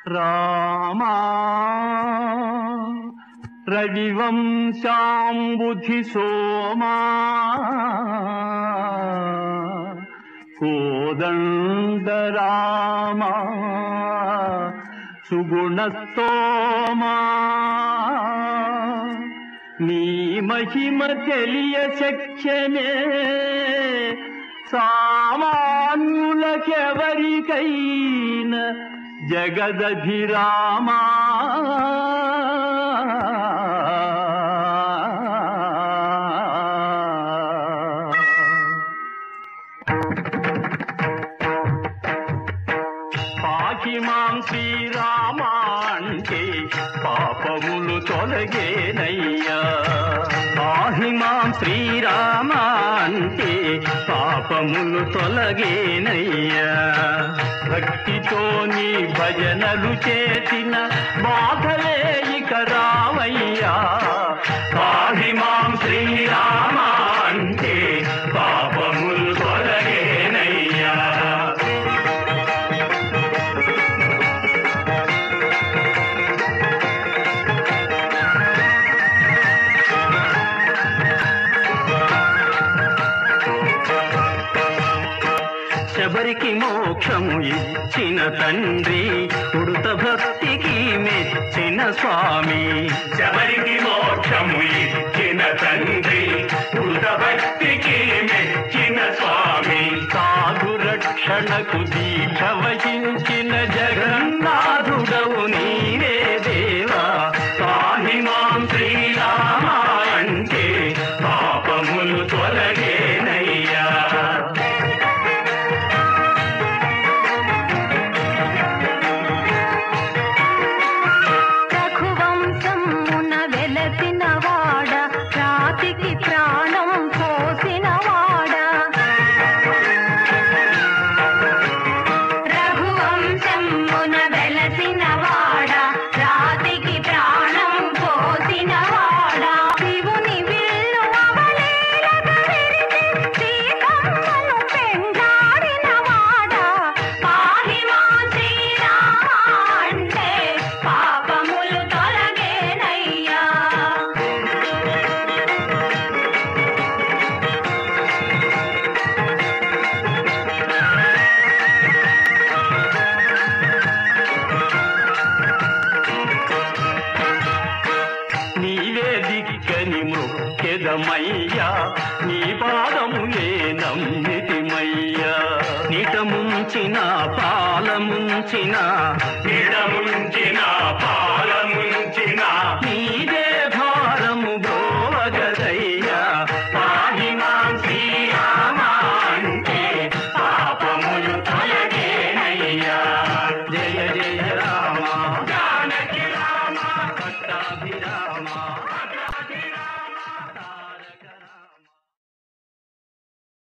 రామా రవివంశాంబుధి సోమా కోదండ రామా సుగుణస్తోమా నీ మహిమ తెలియ శక్యమే సామాన్యులకెవరికైన జగదభిరామా పాకి మాం శ్రీరామ అంటే పాపములు తొలగేనయ్యా పాహి మాం శ్రీరామ అంటే పాపములు తొలగేనయ్యా భక్తితో నీ భజనలు చేసిన బాధలే ఇక రావయ్యా పాహి మాం శ్రీరామ అంటే పాపములు తొలగేనయ్యా శబరికి మోక్షము ఇచ్చిన తండ్రి ఉడుత భక్తికి మెచ్చిన స్వామి శబరికి మోక్షము ఇచ్చిన తండ్రి కృత భక్తికి మెచ్చిన స్వామి సాధు రక్షణకు దీక్ష వహించిన జగన్నాథుడవు నీవే దేవా పాహి మాం శ్రీరామ అంటే పాపములు తొలగేనయ్యా రఘువంశమున వెలసిన వాడ రాతికి ప్రాణం పోసిన వాడ రఘువంశమున వెలసిన వాడ రాతికి ప్రాణం పోసిన వాడ శివుని విల్లు అవలీలగా విరిచి సీతమ్మను పెండాడిన వాడ పాహి మా శ్రీరామ అంటే పాపములు తొలగేనయ్యా నీవే దిక్కని మొక్కెదమయ్యా నీ పాదములే నమ్మితిమయ్యా నిట ముంచిన పాల ముంచిన నిడముంచిన